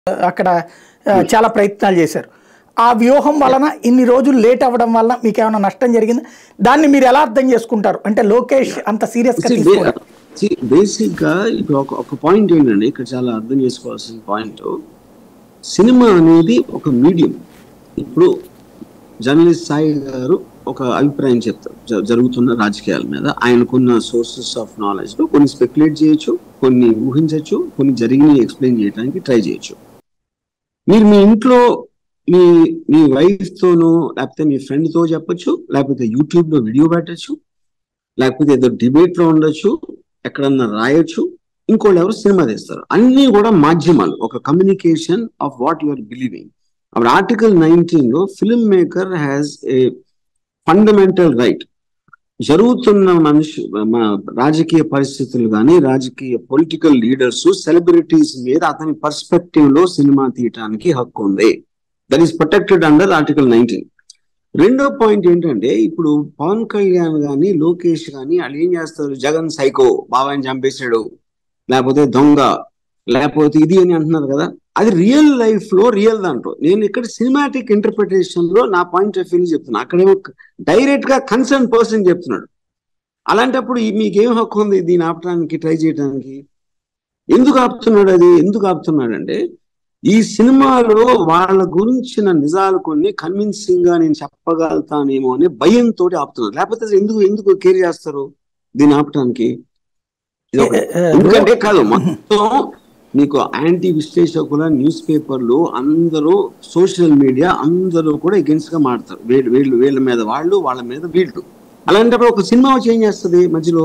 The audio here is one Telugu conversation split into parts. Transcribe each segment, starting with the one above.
అక్కడ ఆ, చాలా ప్రయత్నాలు చేశారు ఆ వ్యూహం వలన ఇన్ని రోజులు లేట్ అవ్వడం వలన మీకు ఏమైనా నష్టం జరిగింది దాన్ని మీరు ఎలా అర్థం చేసుకుంటారు అంటే లోకేష్ అంత సీరియస్ గా తీసుకోవడం బేసిక్ గా ఇప్పుడు ఒక ఒక పాయింట్ ఏంటండి ఇక్కడ చాలా అర్థం చేసుకోవాల్సిన పాయింట్ సినిమా అనేది ఒక మీడియం ఇప్పుడు జర్నలిస్ట్ సాయి గారు ఒక అభిప్రాయం చెప్తారు జ- జరుగుతున్న రాజకీయాల మీద ఆయనకున్న సోర్సెస్ ఆఫ్ నాలెడ్జ్ లో కొన్ని స్పెక్యులేట్ చేయొచ్చు కొన్ని ఊహించవచ్చు కొన్ని జరిగినవి ఎక్స్ప్లెయిన్ చేయడానికి ట్రై చేయొచ్చు మీరు మీ ఇంట్లో మీ మీ వైఫ్ తోనో లేకపోతే మీ ఫ్రెండ్ తో చెప్పొచ్చు లేకపోతే యూట్యూబ్ లో వీడియో పెట్టచ్చు లేకపోతే ఏదో డిబేట్ లో ఉండొచ్చు ఎక్కడన్నా రాయొచ్చు ఇంకోళ్ళు ఎవరు సినిమా తీస్తారు అన్ని కూడా మాధ్యమాలు ఒక communication of what your believing అప్పుడు ఆర్టికల్ నైన్టీన్ లో film maker has a fundamental right జరుగుతున్న మనిషి మన రాజకీయ పరిస్థితులు కానీ రాజకీయ పొలిటికల్ లీడర్స్ సెలబ్రిటీస్ మీద అతని పర్స్పెక్టివ్ లో సినిమా తీయటానికి హక్కు ఉంది that is protected under article nineteen రెండో పాయింట్ ఏంటంటే ఇప్పుడు పవన్ కళ్యాణ్ గాని లోకేష్ గాని వాళ్ళు ఏం చేస్తారు జగన్ సైకో బాబాని చంపేశాడు లేకపోతే దొంగ లేకపోతే ఇది అని అంటున్నారు కదా అది రియల్ లైఫ్ లో రియల్ దాంట్లో నేను ఇక్కడ సినిమాటిక్ ఇంటర్ప్రిటేషన్ లో నా పాయింట్ ఆఫ్ వ్యూ చెప్తున్నా అక్కడేమో డైరెక్ట్ గా కన్సర్న్ పర్సన్ చెప్తున్నాడు అలాంటప్పుడు ఈ- మీకేం హక్కు ఉంది దీన్ని ఆపడానికి ట్రై చేయడానికి ఎందుకు ఆపుతున్నాడు అది ఎందుకు ఆపుతున్నాడు అంటే ఈ సినిమాలో వాళ్ళ గురించిన నిజాలు కొన్ని కన్విన్సింగ్ గా నేను చెప్పగలుగుతానేమో అనే భయంతో ఆపుతున్నారు లేకపోతే అసలు ఎందుకు ఎందుకు కేర్ చేస్తారు దీన్ని ఆపటానికి ఇది ఒకటి. ఎందుకంటే కాదు మొత్తం మీకు యాంటీ విశ్లేషకుల న్యూస్ పేపర్లు అందరూ సోషల్ మీడియా అందరూ కూడా ఎగెన్స్ట్ గా మాడతారు వీళ్ళు వీళ్ళు వీళ్ళ మీద వాళ్ళు వాళ్ళ మీద వీళ్ళు అలాంటప్పుడు ఒక సినిమా వచ్చి ఏం చేస్తుంది మధ్యలో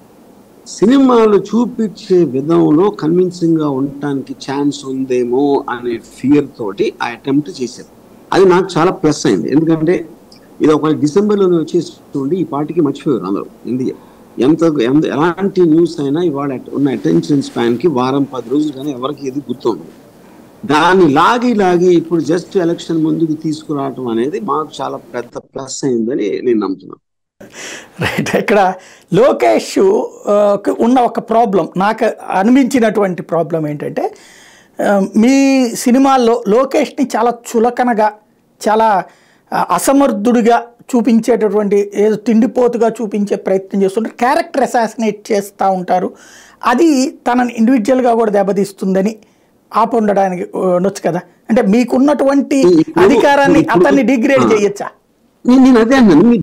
సినిమాలు చూపించే విధంలో కన్విన్సింగ్ గా ఉండటానికి ఛాన్స్ ఉందేమో అనే ఫియర్ తోటి ఆ అటెంప్ట్ చేశారు అది నాకు చాలా ప్లస్ అయింది ఎందుకంటే ఇది ఒక డిసెంబర్లోనే వచ్చేసి ఈ పార్టీకి మర్చిపోయారు అందరూ ఇండియా ఎంత ఎంత ఎలాంటి న్యూస్ అయినా ఇవాళ ఉన్న అటెన్షన్ స్పాన్ కి వారం పది రోజులు కానీ ఎవరికి ఏది గుర్తుంది దాన్ని లాగి లాగి ఇప్పుడు జస్ట్ ఎలక్షన్ ముందుకు తీసుకురావటం అనేది మాకు చాలా పెద్ద ప్లస్ అయిందని నేను నమ్ముతున్నాను రైట్ ఇక్కడ లోకేష్ ఆ, కు ఉన్న ఒక ప్రాబ్లం నాకు అనిపించినటువంటి ప్రాబ్లం ఏంటంటే ఆ, మీ సినిమాల్లో లోకేష్ని చాలా చులకనగా చాలా ఆ, అసమర్థుడిగా చూపించేటటువంటి ఏదో తిండిపోతుగా చూపించే ప్రయత్నం చేస్తుంటారు క్యారెక్టర్ అసాసినేట్ చేస్తూ ఉంటారు అది తనని ఇండివిజువల్గా కూడా దెబ్బతీస్తుందని ఆపు ఉండడానికి ఉండొచ్చు కదా అంటే మీకున్నటువంటి ఇప్పుడు- అధికారాన్ని ఇప్పుడు- అతన్ని డిగ్రేడ్ ఆ. చేయొచ్చా నేను నేను అదే అన్నాను మీ